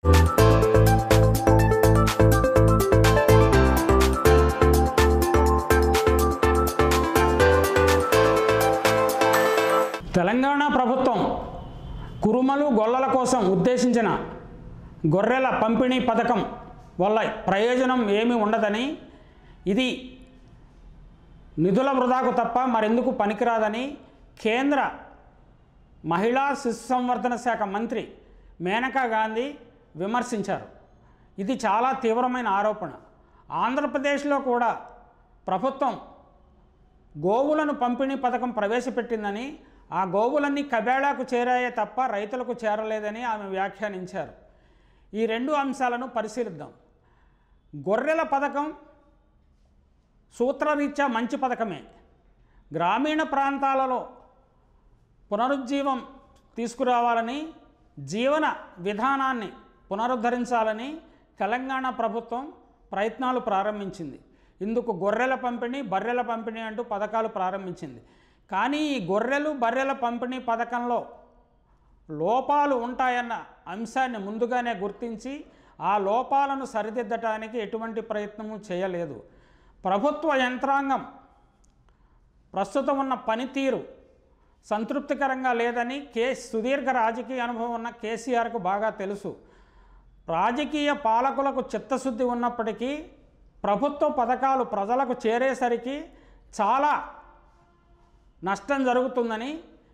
తెలంగాణ ప్రభుత్వం కురుమలు గొల్లల కోసం ఉద్దేశించిన గొర్రెల పంపిణీ పథకం వల్ల ప్రయోజనం ఏమీ ఉండదని ఇది నిధుల వృధాకు తప్ప మరెందుకు పనికిరాదని కేంద్ర మహిళా శిశు సంవర్ధన శాఖ మంత్రి మేనకా గాంధీ విమర్శించారు ఇది చాలా తీవ్రమైన ఆరోపణ ఆంధ్రప్రదేశ్లో కూడా ప్రభుత్వం గోవులను పంపిణీ పథకం ప్రవేశపెట్టిందని ఆ గోవులన్నీ కబేళాకు చేరాయే తప్ప రైతులకు చేరలేదని ఆమె వ్యాఖ్యానించారు ఈ రెండు అంశాలను పరిశీలిద్దాం గొర్రెల పథకం సూత్రరీత్యా మంచి పథకమే గ్రామీణ ప్రాంతాలలో పునరుజ్జీవం తీసుకురావాలని జీవన విధానాన్ని పునరుద్ధరించాలని తెలంగాణ ప్రభుత్వం ప్రయత్నాలు ప్రారంభించింది ఇందుకు గొర్రెల పంపిణీ బర్రెల పంపిణీ అంటూ పథకాలు ప్రారంభించింది కానీ ఈ గొర్రెలు బర్రెల పంపిణీ పథకంలో లోపాలు ఉంటాయన్న అంశాన్ని ముందుగానే గుర్తించి ఆ లోపాలను సరిదిద్దటానికి ఎటువంటి ప్రయత్నము చేయలేదు ప్రభుత్వ యంత్రాంగం ప్రస్తుతం ఉన్న పనితీరు సంతృప్తికరంగా లేదని కే సుదీర్ఘ రాజకీయ అనుభవం ఉన్న కేసీఆర్కు బాగా తెలుసు రాజకీయ పాలకులకు చిత్తశుద్ధి ఉన్నప్పటికీ ప్రభుత్వ పథకాలు ప్రజలకు చేరేసరికి చాలా నష్టం జరుగుతుందని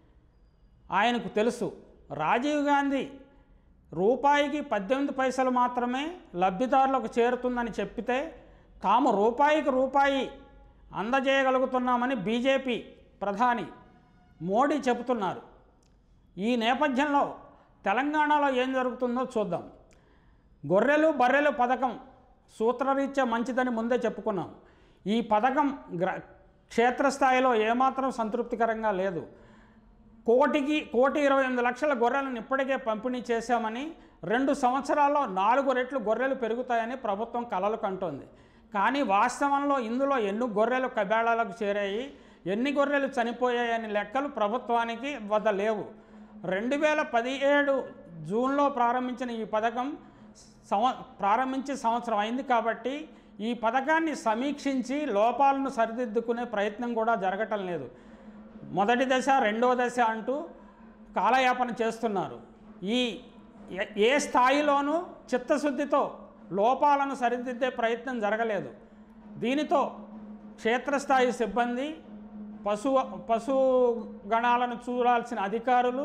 ఆయనకు తెలుసు రాజీవ్ గాంధీ రూపాయికి పద్దెనిమిది పైసలు మాత్రమే లబ్ధిదారులకు చేరుతుందని చెప్పితే తాము రూపాయికి రూపాయి అందజేయగలుగుతున్నామని బీజేపీ ప్రధాని మోడీ చెబుతున్నారు ఈ నేపథ్యంలో తెలంగాణలో ఏం జరుగుతుందో చూద్దాం గొర్రెలు బర్రెలు పథకం సూత్రరీత్యా మంచిదని ముందే చెప్పుకున్నాం ఈ పథకం గ్ర క్షేత్రస్థాయిలో ఏమాత్రం సంతృప్తికరంగా లేదు కోటికి కోటి ఇరవై ఎనిమిది లక్షల గొర్రెలను ఇప్పటికే పంపిణీ చేశామని రెండు సంవత్సరాల్లో నాలుగు రెట్లు గొర్రెలు పెరుగుతాయని ప్రభుత్వం కలలు కంటోంది కానీ వాస్తవంలో ఇందులో ఎన్ని గొర్రెలు కబేళాలకు చేరాయి ఎన్ని గొర్రెలు చనిపోయాయని లెక్కలు ప్రభుత్వానికి వద్ద లేవు రెండు వేల పదిహేడు జూన్లో ప్రారంభించిన ఈ పథకం సంవ ప్రారంభించి సంవత్సరం అయింది కాబట్టి ఈ పథకాన్ని సమీక్షించి లోపాలను సరిదిద్దుకునే ప్రయత్నం కూడా జరగటం లేదు మొదటి దశ రెండో దశ అంటూ కాలయాపన చేస్తున్నారు ఈ ఏ- ఏ స్థాయిలోనూ చిత్తశుద్ధితో లోపాలను సరిదిద్దే ప్రయత్నం జరగలేదు దీనితో క్షేత్రస్థాయి సిబ్బంది పశు పశు గణాలను చూడాల్సిన అధికారులు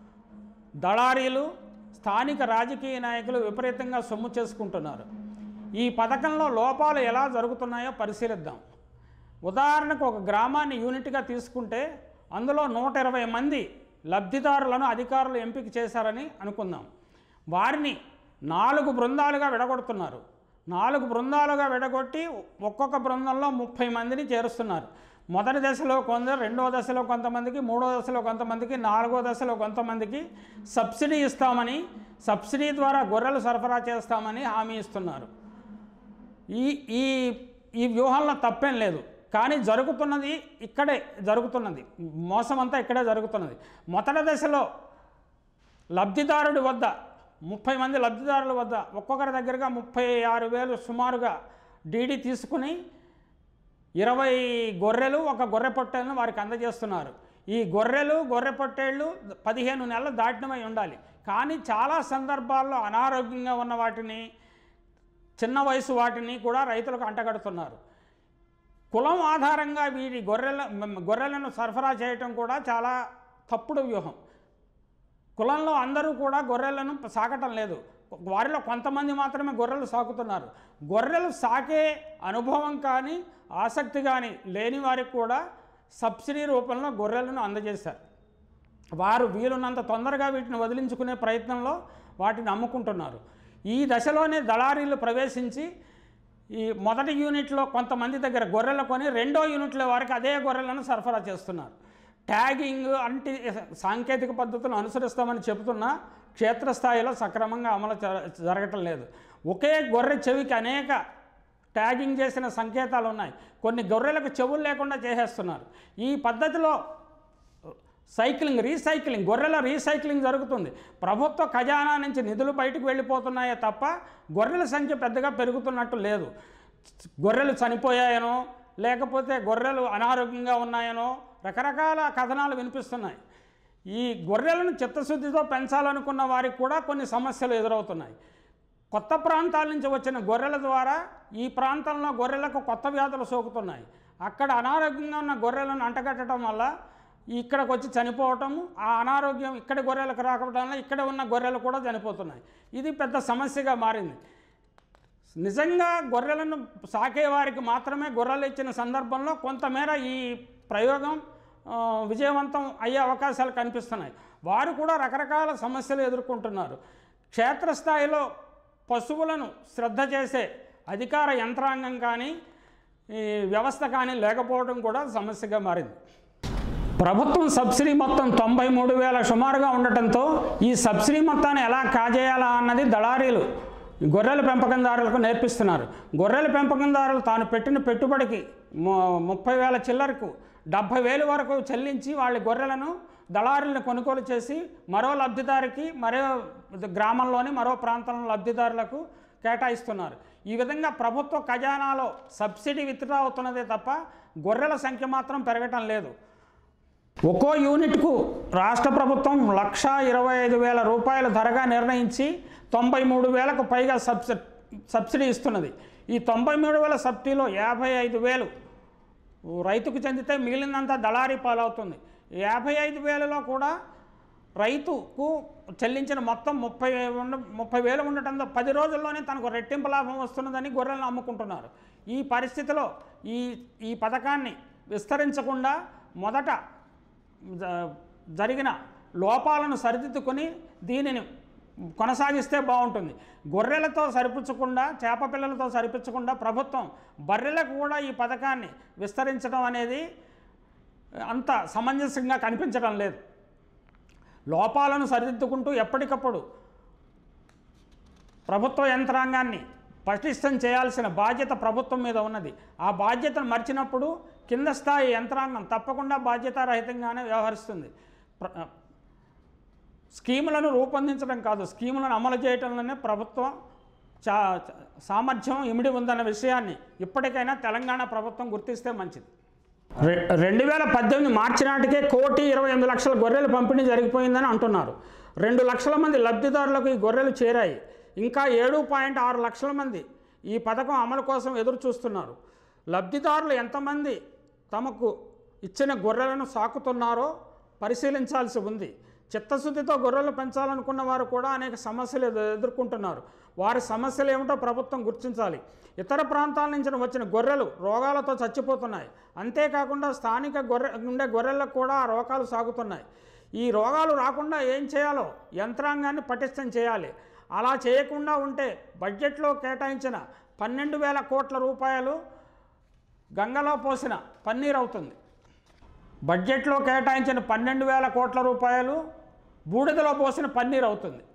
దళారీలు స్థానిక రాజకీయ నాయకులు విపరీతంగా సొమ్ము చేసుకుంటున్నారు ఈ పథకంలో లోపాలు ఎలా జరుగుతున్నాయో పరిశీలిద్దాం ఉదాహరణకు ఒక గ్రామాన్ని యూనిట్గా తీసుకుంటే అందులో నూట ఇరవై మంది లబ్ధిదారులను అధికారులు ఎంపిక చేశారని అనుకుందాం వారిని నాలుగు బృందాలుగా విడగొడుతున్నారు నాలుగు బృందాలుగా విడగొట్టి ఒక్కొక్క బృందంలో ముప్పై మందిని చేరుస్తున్నారు మొదటి దశలో కొందరు రెండో దశలో కొంతమందికి మూడో దశలో కొంతమందికి నాలుగో దశలో కొంతమందికి సబ్సిడీ ఇస్తామని సబ్సిడీ ద్వారా గొర్రెలు సరఫరా చేస్తామని హామీ ఇస్తున్నారు ఈ ఈ ఈ వ్యూహంలో తప్పేం లేదు కానీ జరుగుతున్నది ఇక్కడే జరుగుతున్నది మోసం అంతా ఇక్కడే జరుగుతున్నది మొదటి దశలో లబ్ధిదారుడి వద్ద ముప్పై మంది లబ్ధిదారుల వద్ద ఒక్కొక్కరి దగ్గరగా ముప్పై ఆరు వేలు సుమారుగా డీడీ తీసుకుని ఇరవై గొర్రెలు ఒక గొర్రె పొట్టేలను వారికి అందజేస్తున్నారు ఈ గొర్రెలు గొర్రె పొట్టేళ్ళు పదిహేను నెలలు దాటినమై ఉండాలి కానీ చాలా సందర్భాల్లో అనారోగ్యంగా ఉన్న వాటిని చిన్న వయసు వాటిని కూడా రైతులకు అంటగడుతున్నారు కులం ఆధారంగా వీరి గొర్రెల మ- గొర్రెలను సరఫరా చేయటం కూడా చాలా తప్పుడు వ్యూహం కులంలో అందరూ కూడా గొర్రెలను సాకటం లేదు వారిలో కొంతమంది మాత్రమే గొర్రెలు సాకుతున్నారు గొర్రెలు సాకే అనుభవం కానీ ఆసక్తి కానీ లేని వారికి కూడా సబ్సిడీ రూపంలో గొర్రెలను అందజేశారు వారు వీలున్నంత తొందరగా వీటిని వదిలించుకునే ప్రయత్నంలో వాటిని అమ్ముకుంటున్నారు ఈ దశలోనే దళారీలు ప్రవేశించి ఈ మొదటి యూనిట్లో కొంతమంది దగ్గర గొర్రెలు కొని రెండో యూనిట్ల వారికి అదే గొర్రెలను సరఫరా చేస్తున్నారు ట్యాగింగ్ అంటి సాంకేతిక పద్ధతులను అనుసరిస్తామని చెబుతున్నా క్షేత్రస్థాయిలో సక్రమంగా అమలు జర- జరగటం లేదు ఒకే గొర్రె చెవికి అనేక ట్యాగింగ్ చేసిన సంకేతాలు ఉన్నాయి కొన్ని గొర్రెలకు చెవులు లేకుండా చేసేస్తున్నారు ఈ పద్ధతిలో సైక్లింగ్ రీసైక్లింగ్ గొర్రెల రీసైక్లింగ్ జరుగుతుంది ప్రభుత్వ ఖజానా నుంచి నిధులు బయటకు వెళ్ళిపోతున్నాయే తప్ప గొర్రెల సంఖ్య పెద్దగా పెరుగుతున్నట్టు లేదు గొర్రెలు చనిపోయాయనో లేకపోతే గొర్రెలు అనారోగ్యంగా ఉన్నాయనో రకరకాల కథనాలు వినిపిస్తున్నాయి ఈ గొర్రెలను చిత్తశుద్ధితో పెంచాలనుకున్న వారికి కూడా కొన్ని సమస్యలు ఎదురవుతున్నాయి కొత్త ప్రాంతాల నుంచి వచ్చిన గొర్రెల ద్వారా ఈ ప్రాంతంలో గొర్రెలకు కొత్త వ్యాధులు సోకుతున్నాయి అక్కడ అనారోగ్యంగా ఉన్న గొర్రెలను అంటగట్టడం వల్ల ఇక్కడికి వచ్చి చనిపోవటము ఆ అనారోగ్యం ఇక్కడ గొర్రెలకు రాకపోవడం వల్ల ఇక్కడ ఉన్న గొర్రెలు కూడా చనిపోతున్నాయి ఇది పెద్ద సమస్యగా మారింది నిజంగా గొర్రెలను సాకే వారికి మాత్రమే గొర్రెలు ఇచ్చిన సందర్భంలో కొంతమేర ఈ ప్రయోగం ఆ, విజయవంతం అయ్యే అవకాశాలు కనిపిస్తున్నాయి వారు కూడా రకరకాల సమస్యలు ఎదుర్కొంటున్నారు క్షేత్రస్థాయిలో పశువులను శ్రద్ధ చేసే అధికార యంత్రాంగం కానీ ఈ వ్యవస్థ కానీ లేకపోవడం కూడా సమస్యగా మారింది ప్రభుత్వం సబ్సిడీ మొత్తం తొంభై మూడు వేల సుమారుగా ఉండటంతో ఈ సబ్సిడీ మొత్తాన్ని ఎలా కాజేయాలా అన్నది దళారీలు గొర్రెల పెంపకందారులకు నేర్పిస్తున్నారు గొర్రెల పెంపకందారులు తాను పెట్టిన పెట్టుబడికి ము- ముప్పై వేల చిల్లరకు డెబ్భై వేలు వరకు చెల్లించి వాళ్ళ గొర్రెలను దళారులను కొనుగోలు చేసి మరో లబ్ధిదారికి మరో గ్రామంలోని మరో ప్రాంతంలో లబ్ధిదారులకు కేటాయిస్తున్నారు ఈ విధంగా ప్రభుత్వ ఖజానాలో సబ్సిడీ విత్డ్రా అవుతున్నదే తప్ప గొర్రెల సంఖ్య మాత్రం పెరగటం లేదు ఒక్కో యూనిట్కు రాష్ట్ర ప్రభుత్వం లక్ష ఇరవై ఐదు వేల రూపాయల ధరగా నిర్ణయించి తొంభై మూడు వేలకు పైగా సబ్సి సబ్సిడీ ఇస్తున్నది ఈ తొంభై మూడు వేల సబ్సిడీలో యాభై ఐదు వేలు రైతుకు చెందితే మిగిలినంత దళారీ పాలవుతుంది యాభై ఐదు వేలలో కూడా రైతుకు చెల్లించిన మొత్తం ముప్పై ఉండ ముప్పై వేలు ఉండటంతో పది రోజుల్లోనే తనకు రెట్టింపు లాభం వస్తున్నదని గొర్రెలను అమ్ముకుంటున్నారు ఈ పరిస్థితిలో ఈ ఈ పథకాన్ని విస్తరించకుండా మొదట జ- జరిగిన లోపాలను సరిదిద్దుకొని దీనిని కొనసాగిస్తే బాగుంటుంది గొర్రెలతో సరిపుచ్చకుండా చేప పిల్లలతో సరిపించకుండా ప్రభుత్వం బర్రెలకు కూడా ఈ పథకాన్ని విస్తరించడం అనేది అంత సమంజసంగా కనిపించడం లేదు లోపాలను సరిదిద్దుకుంటూ ఎప్పటికప్పుడు ప్రభుత్వ యంత్రాంగాన్ని పటిష్టం చేయాల్సిన బాధ్యత ప్రభుత్వం మీద ఉన్నది ఆ బాధ్యతను మర్చినప్పుడు కింద స్థాయి యంత్రాంగం తప్పకుండా బాధ్యతారహితంగానే వ్యవహరిస్తుంది ప్ర- స్కీములను రూపొందించడం కాదు స్కీములను అమలు చేయడంలోనే ప్రభుత్వం చా చా- సామర్థ్యం ఇమిడి ఉందన్న విషయాన్ని ఇప్పటికైనా తెలంగాణ ప్రభుత్వం గుర్తిస్తే మంచిది రె రెండు వేల పద్దెనిమిది మార్చి నాటికే కోటి ఇరవై ఎనిమిది లక్షల గొర్రెల పంపిణీ జరిగిపోయిందని అంటున్నారు రెండు లక్షల మంది లబ్ధిదారులకు ఈ గొర్రెలు చేరాయి ఇంకా ఏడు పాయింట్ ఆరు లక్షల మంది ఈ పథకం అమలు కోసం ఎదురు చూస్తున్నారు లబ్ధిదారులు ఎంతమంది తమకు ఇచ్చిన గొర్రెలను సాకుతున్నారో పరిశీలించాల్సి ఉంది చిత్తశుద్ధితో గొర్రెలు పెంచాలనుకున్న వారు కూడా అనేక సమస్యలు ఎదు- ఎదుర్కొంటున్నారు వారి సమస్యలు ఏమిటో ప్రభుత్వం గుర్తించాలి ఇతర ప్రాంతాల నుంచి వచ్చిన గొర్రెలు రోగాలతో చచ్చిపోతున్నాయి అంతేకాకుండా స్థానిక గొర్రె ఉండే గొర్రెలకు కూడా ఆ రోగాలు సాగుతున్నాయి ఈ రోగాలు రాకుండా ఏం చేయాలో యంత్రాంగాన్ని పటిష్టం చేయాలి అలా చేయకుండా ఉంటే బడ్జెట్లో కేటాయించిన పన్నెండు వేల కోట్ల రూపాయలు గంగలో పోసిన పన్నీర్ అవుతుంది బడ్జెట్లో కేటాయించిన పన్నెండు వేల కోట్ల రూపాయలు బూడిదలో పోసిన పన్నీర్ అవుతుంది